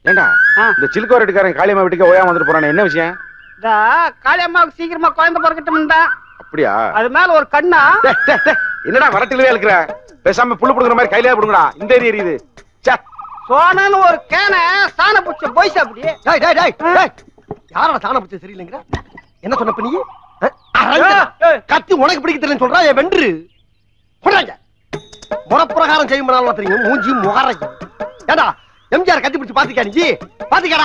ஏண்டா ஆ. இந்த சிலுக்கோ ரெட்டுக்காரன் காளியம்மா வீட்டுக்கு ஓயாம வந்துட்டு போறானே என்ன விஷயம் இந்த காளியம்மாவுக்கு சீக்கிரமா குழந்தை பிறக்கட்டும் தான் அப்படியா அது மேல ஒரு கண்ணா டேய், டேய், டேய், என்னடா வரட்டிலே இருக்கிற பேசாம புல்லு புடுங்குற மாதிரி கையிலே புடுங்கடா இந்த ஏரி எரியுது ச்சே சோனன்னு ஒரு கேனை சாண புடிச்ச போய்ஸ் அப்படி டேய் டேய் டேய் டேய் யாரோட சாண பிடிச்ச சரியில்லைங்கிற என்ன சொன்ன இப்ப நீ அஹ், அரங்கடா. ஏய். கத்தி உனக்கு பிடிக்க தெரியலன்னு சொல்றா என் வென்று கொண்டாங்க முறப்பிரகாரம் செய்யும் பண்ணாலும் தெரியும் மூஞ்சி முகரைக்கு ஏடா எம்ஜிஆர் கத்தி பிடிச்சு பாத்துக்கா நீ பாத்துக்காடா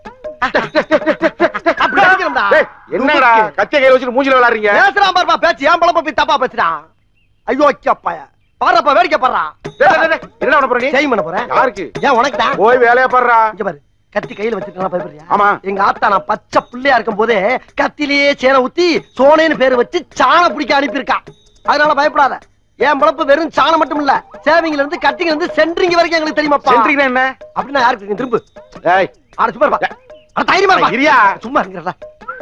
அப்படி அடிக்கணும்டா டேய், என்னடா கத்திய கையில வச்சுட்டு மூஞ்சில விளையாடுறீங்க பேசுறான் பாருப்பா பேச்சு ஏன் பழப்ப போய் தப்பா பேசுறான் ஐயோ அப்பாயா பாருப்பா வேடிக்கை பாடுறா டேய், டேய், டேய், என்னடா பண்ண போற நீ செய்யும் பண்ண போறேன் யாருக்கு ஏன் உனக்கு தான் போய் வேலையா பாடுறா இங்க பாரு கத்தி கையில வச்சுட்டு பயப்படுறியா ஆமா எங்க ஆத்தா நான் பச்சை பிள்ளையா இருக்கும் போதே கத்திலேயே சேனை ஊத்தி சோனேன்னு பேரு வச்சு சாண பிடிக்க அனுப்பியிருக்கா அதனால பயப்படாத என் பழப்பு வெறும் சாணம் மட்டும் இல்ல சேவிங்ல இருந்து கட்டிங்ல இருந்து சென்ட்ரிங் வரைக்கும் எங்களுக்கு தெரியுமாப்பா சென்ட்ரிங்னா என்ன அப்படின்னா யாருக்கு தெரியும்? திரும்பு டேய் ஆட சும்மா இருப்பா அட தைரியமா இருப்பா இரியா சும்மா இருக்கிறதா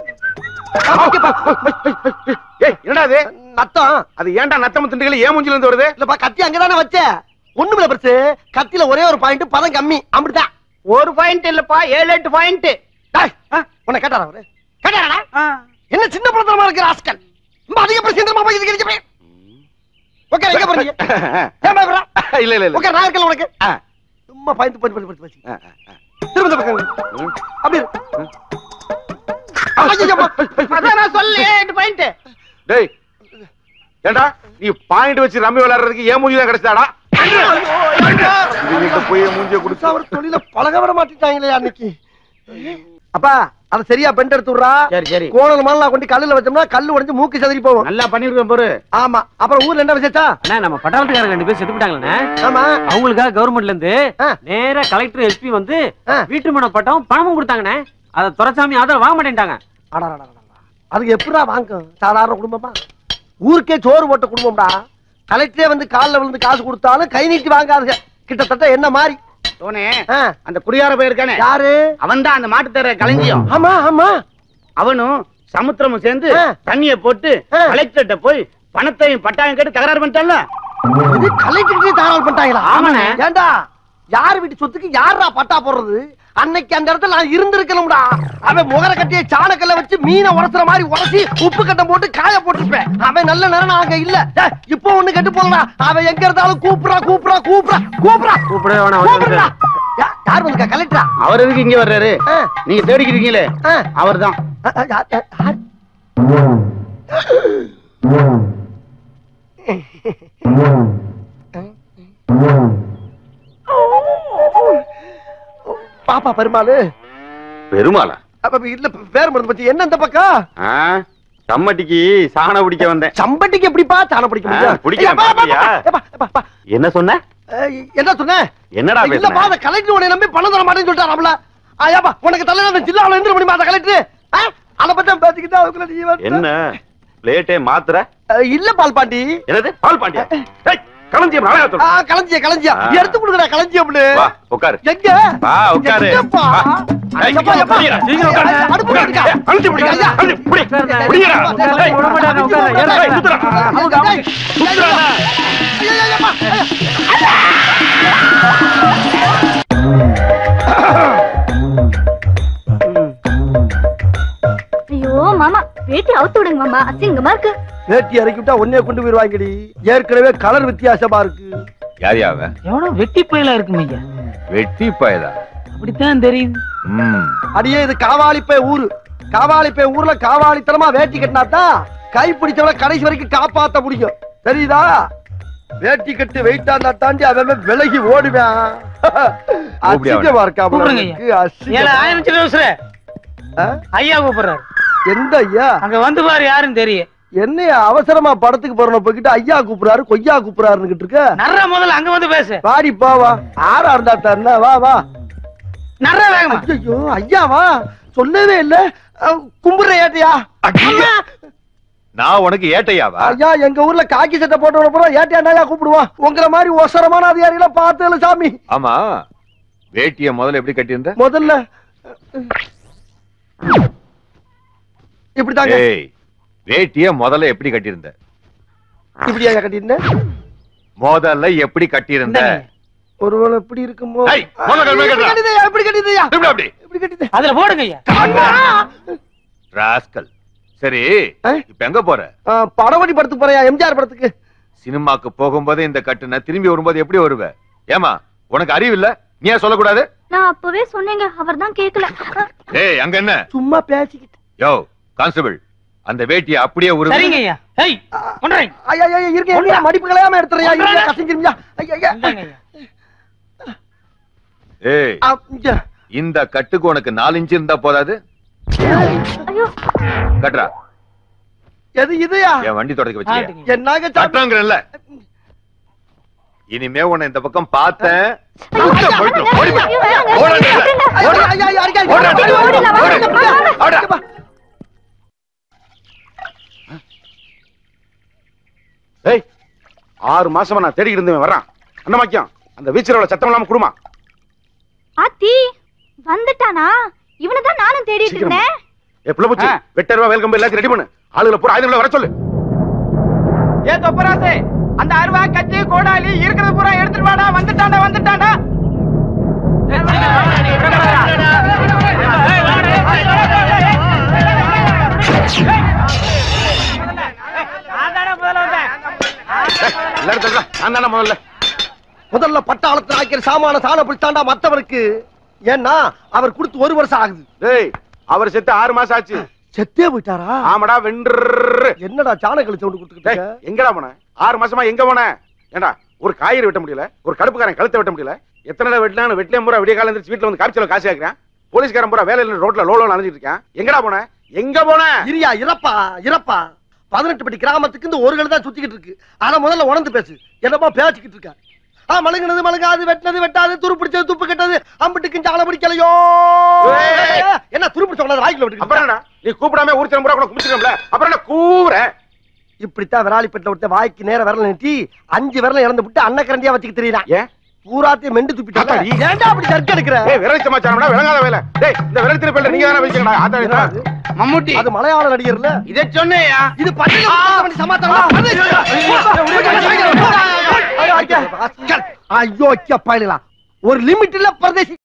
ஏய் என்னடா இது நத்தம் அது ஏன்டா நத்தம் திண்டுகள் ஏன் மூஞ்சில இருந்து வருது இல்லப்பா கத்தி அங்கதானே வச்ச ஒண்ணுமில்ல பெருசு கத்தில ஒரே ஒரு பாயிண்ட் பதம் கம்மி அப்படிதான் ஒரு பாயிண்ட் இல்லப்பா ஏழு எட்டு பாயிண்ட் டேய், உன்னை கேட்டாரா அவரு கேட்டாரா என்ன சின்ன பழத்தனமா இருக்கிற ஆஸ்கல் ரொம்ப அதிக பிரச்சனை போய் இது கிடைச்சு ஓகே எங்க போறீங்க ஏன் பயப்படுறா இல்ல இல்ல இல்ல ஓகே நான் இருக்கல உனக்கு ஆ. சும்மா பயந்து பண்ணி பண்ணி பண்ணி ஆ, ஆ, ஆ. திரும்ப இந்த பக்கம் ம். அப்படி இரு. ஐயையோ, அம்மா. அதான் நான் சொல்ல எட்டு பாயிண்ட் டேய் ஏண்டா நீ பாயிண்ட் வச்சு ரம்மி விளையாடுறதுக்கு ஏன் மூஞ்சி தான் கிடைச்சாடா இவங்கிட்ட போய் என் மூஞ்சிய கொடுத்து அவர் தொழில பழக விட மாட்டேங்கிறாங்களே அன்னைக்கு அப்பா அத சரியா பெண்ட் எடுத்து விடுறா சரி சரி கோணல் மேல நான் கொண்டு கல்லுல வச்சோம்னா கல்லு உடைஞ்சு மூக்கு செதறி போகும் நல்லா பண்ணிருக்கேன் பாரு ஆமா அப்புறம் ஊர்ல என்ன விசேஷா அண்ணா நம்ம பட்டாளத்துக்காரங்க ரெண்டு பேர் செத்து போயிட்டாங்களே ஆமா அவங்களுக்காக கவர்மெண்ட்ல இருந்து ஆ. நேரா கலெக்டர் எஸ்பி வந்து ஆ. வீட்டு மன பட்டம் பணமும் கொடுத்தாங்கண்ணே அத துரைசாமி ஆதரவு வாங்க மாட்டேன்ட்டாங்க அடடடடடா. அதுக்கு எப்படிடா வாங்கும் சாதாரண குடும்பமா ஊருக்கே சோறு போட்ட குடும்பம்டா கலெக்டரே வந்து கால்ல விழுந்து காசு கொடுத்தாலும் கை நீட்டி வாங்காதுங்க கிட்டத்தட்ட என்ன மாதிரி சோனே ஆ, அந்த குடியார போயிருக்கானே யாரு அவன் தான் அந்த மாட்டு தர களஞ்சியம் ஆமா ஆமா அவனும் சமுத்திரமும் சேர்ந்து ஆ. தண்ணிய போட்டு ஆ. கலெக்டர்கிட்ட போய் பணத்தையும் பட்டாயம் கேட்டு தகராறு பண்ணிட்டான்ல இது கலெக்டரே தாராளம் பண்ணிட்டாங்களா ஆமாண்ணே. ஏண்டா யார் வீட்டு சொத்துக்கு யாரா பட்டா போடுறது அன்னைக்கு அந்த இடத்துல நான் இருந்திருக்கணும்டா அவன் முகர கட்டிய சாணக்கல்ல வச்சு மீனை உரசுற மாதிரி உரசி உப்பு கட்டம் போட்டு காய போட்டுருப்பேன் அவன் நல்ல நேரம் அங்க இல்ல டேய், இப்போ ஒண்ணு கெட்டு போலடா அவன் எங்க இருந்தாலும் கூப்பிடுறா கூப்பிடுறா கூப்பிடுறா கூப்பிடுறா கூப்பிடவே வேணாம் அவர் கூப்பிடுறா யா- யார் வந்திருக்கா கலெக்டரா அவர் எதுக்கு இங்க வர்றாரு ஆ, நீங்க தேடிக்கிறீங்களே ஆ, அவர்தான் ஆ, ஆ, யார், யார், யார்? பாப்பா பெருமாளு பெருமாளா அப்ப இல்ல பேர் மருந்து பத்தி என்ன இந்த பக்கம் ஆ, கம்மட்டிக்கு சாண பிடிக்க வந்தேன் சம்பட்டிக்கு எப்படிப்பா சாண பிடிக்க முடியும் ஆ, பிடிக்கிறேன், ஏப்பா, ஏப்பா, பாத்தியா? ஏப்பா, ஏப்பா, ஏப்பா. என்ன சொன்ன ஏய், என்ன சொன்ன என்னடா இல்லப்பா பேசுன அந்த கலெக்டர் உன்னை நம்பி பணம் தர மாட்டேன்னு சொல்லிட்டாராம்ல ஐயாப்பா உனக்கு தலையில அந்த ஜில்லாவில் எழுந்திர முடியுமா அந்த கலெக்டர் அதை பத்தி தான் பேசிக்கிட்டு அதுக்குள்ள நீ வந்து- என்ன பிளேட்டே மாத்துற அஹ், இல்ல பால் பாண்டி என்னது பால் பாண்டியா டேய், களஞ்சியம் ஆ, நாடகத்தோட களஞ்சியம் களஞ்சியம் ஆ. எடுத்து கொடுக்குற களஞ்சியம்னு வா உட்காரு எங்க வா உட்காரு எங்கப்பா? வா. ஏய், எப்பா, எப்பா? புடிடா, சீக்கிரம் உட்காரு. ஏய், அடுப்புல உட்காரு. இருக்கா? ஏய், கழுத்து பிடிடா, ஐயா. கழுத்து பிடி. உட்காருடா. பிடிடா. உட்காரு, ஏய், விட மாட்டாங்க, உட்காரு. ஏய், ஏறுடா. ஏய், சுத்துடா. அவங்க அவங்க- சுத்துறாங்க. ஐயா, ஐயா, ஐயா, ஐயா. ஐயோ மாமா வேட்டி அவுத்து விடுங்க மாமா அசிங்கமா இருக்கு வேட்டி இறக்கி விட்டா ஒன்னே கொண்டு போயிருவாங்கடி ஏற்கனவே கலர் வித்தியாசமா இருக்கு யார் யாவ எவனோ வெட்டி பயலா இருக்கும் ஐயா வெட்டி பயதா அப்படித்தான் தெரியுது ம் அடியே இது காவாலிப்பை ஊரு காவாலிப்பை ஊர்ல காவாலித்தனமா வேட்டி கட்டினாதான் கை பிடிச்சவன கடைசி வரைக்கும் காப்பாத்த முடியும் தெரியுதா வேட்டி கட்டு வெயிட்டா இருந்தா தாண்டி அவன் விலகி ஓடுவேன் அசிங்கமா இருக்கா கூப்பிடுங்க அவனுக்கு, ஏல அசிங்கமா. ஆயிரம் சில்லறை உசுரு. ஆ? ஐயா கூப்பிடுறாரு எந்த ஐயா அங்க வந்து பாரு யாருன்னு தெரியும் என்னைய அவசரமா படத்துக்கு போறன போய்கிட்டு ஐயா கூப்பிடுறாரு கொய்யா கூப்பிடுறாருன்னு இருக்க நர்ற முதல்ல அங்க வந்து பேசு வாடி பா வா ஆறா இருந்தா தானே வா வா நர்ற வேகமா ஐயோ ஐயாவா சொல்லவே இல்ல அஹ், கும்பிடுற ஏட்டையா ஐயா! நான் உனக்கு ஏட்டையாவா ஐயா எங்க ஊர்ல காக்கி சட்டை போட்டவன பூரா ஏட்டையாண்டாயா கூப்பிடுவான் உங்களை மாதிரி ஒசரமான அதிகாரிகளை பார்த்தேன் சாமி ஆமா வேட்டிய முதல்ல எப்படி கட்டியிருந்த முதல்ல இப்படிதாங்க ஏய் வேட்டிய முதல்ல எப்படி கட்டியிருந்த இப்படியா கட்டிருந்தேன் முதல்ல எப்படி கட்டியிருந்த இந்தாங்க. ஒருவேளை எப்படி இருக்குமோ ஏய், முதல்ல கழுவி எப்படி கட்டுடா. கட்டிதையா எப்படி கட்டிதையா திரும்ப அப்படி எப்படி கட்டிதை அதுல போடுங்க ஐயா ராஸ்கல் சரி ஆ? இப்ப எங்க போற படவடி படத்துக்கு போறியா எம்ஜிஆர் படத்துக்கு சினிமாக்கு போகும்போது இந்த கட்டுன திரும்பி வரும்போது எப்படி வருவ ஏமா உனக்கு அறிவு இல்ல நீ ஏன் சொல்லக்கூடாது நான் அப்பவே சொன்னேங்க அவர் தான் கேக்கல ஏய் அங்க என்ன சும்மா பேசிக்கிட்டு யோ கான்ஸ்டபிள் அந்த வேட்டியை அப்படியே ஒரு சரிங்க ஐயா ஏய் பண்றேன் ஐயா ஐயா இருங்க இருங்க மடிப்பு கலையாம எடுத்துறியா இருங்க கசஞ்சிருமியா ஐயா ஐயா இந்தாங்க ஐயா ஏய் ஆ, இங்க. இந்த கட்டுக்கு உனக்கு நாலு இன்ச்சு இருந்தா போதாது ஐயோ கட்டுறா எது இதுயா என் வண்டி தொடக்க வச்சு ஆட்டுங்க. என்னங்க சாப்பிட்டு- கட்டுறாங்கிறல்ல இனிமே உன்னை இந்த பக்கம் பார்த்தேன் ஐயோ, உள்ள போயிட்டு ஓடி போய். ஐயோ, வேணாங்க. ஓடாத. ஐயா, ஐயா, ஐயா, ஐயா, ஐயா, ஓடு, ஐயா, ஓடு, ஓடிடலாம், ஓடு. வாங்க, வாங்க, வாங்க. ஓடு. இங்க வா. ஏய் ஆறு மாசமா நான் தேடிக்கிட்டு இருந்தவன் வர்றான் அண்ணமாக்கியம் அந்த வீச்சரோட சத்தம் இல்லாம குடுமா ஆத்தி வந்துட்டானா இவனை தான் நானும் தேடிட்டு சீக்கிரமா. இருந்தேன் ஏ புள்ள பூச்சி வெட்ட ரூபா வேல்கம்பு எல்லாத்தையும் ரெடி பண்ணு ஆளுகளை பூரா ஆயுதங்களை வர சொல்லு ஏ தொப்பராசே அந்த அருவா கத்தி கோடாலி இருக்கிறது பூரா எடுத்துட்டு வாடா வந்துட்டான்டா வந்துட்டான்டா ஏய், எல்லாரும் தள்ளுடா. நான் தானே முதல்ல முதல்ல பட்டாளத்துல ஆக்கிற சாமான சாண பிடிச்சாண்டா மத்தவருக்கு ஏன்னா அவர் கொடுத்து ஒரு வருஷம் ஆகுது டேய் அவர் செத்து ஆறு மாசம் ஆச்சு செத்தே போயிட்டாரா ஆமாடா வென்று என்னடா சாணக்களி சவுண்ட் கொடுத்துக்கிட்டு டேய், இருக்க? எங்கடா போன ஆறு மாசமா எங்க போன ஏண்டா ஒரு காய்கறி வெட்ட முடியல ஒரு கடுப்புக்காரன் கழுத்தை வெட்ட முடியல எத்தனை தடவை வெட்டினாலும் வெட்டிலே பூரா விடிய காலம் எந்திரிச்சு வீட்டுல வந்து காய்ச்சல காசு கேட்கறேன் போலீஸ்காரன் பூரா வேலையில ரோட்ல லோலோ அலைஞ்சிட்டு இருக்கான் எங்கடா போன எங்க போன இரியா இறப்பா இறப்பா பதினெட்டு படி கிராமத்துக்கு இந்த ஒரு கழு தான் சுத்திக்கிட்டு இருக்கு அத முதல்ல உணர்ந்து பேசு என்னமோ பேசிக்கிட்டு இருக்க ஆ மழுங்கினது மழுங்காது வெட்டினது வெட்டாது துரு பிடிச்சது துப்பு கெட்டது அம்பிட்டுக்கு சால பிடிக்கலையோ ஏய். என்ன துரு பிடிச்ச உடனே வாய்க்குள்ள விட்டு அப்புறம் என்னடா நீ கூப்பிடாம ஊர் பூரா கூட கும்பிட்டுக்கோம்ல அப்புறம் என்ன கூவுற இப்படித்தான் விராலிப்பட்டில ஒருத்த வாய்க்கு நேர விரல நீட்டி அஞ்சு விரல இறந்து விட்டு அன்னக்கரண்டியா வச்சுக்க தெரியறான் ஏன் பூராத்தையும் மெண்டு துப்பிட்டாங்க அத்தாடி. ஏன்டா அப்படி சர்க்கு எடுக்கிற ஏய் விரல் சமாச்சாரம்டா விளங்காத வேலை டேய் இந்த விரல் திருப்பி நீங்க தானே வச்சுக்கடா ஆத்தாடி என்னடா அது? மம்முட்டி அது மலையாள நடிகர்ல இதை சொன்னேயா இது பட்டியல சமாச்சாரம் ஐயோ ஐயா பயலாம் ஒரு லிமிட் இல்ல பிரதேசி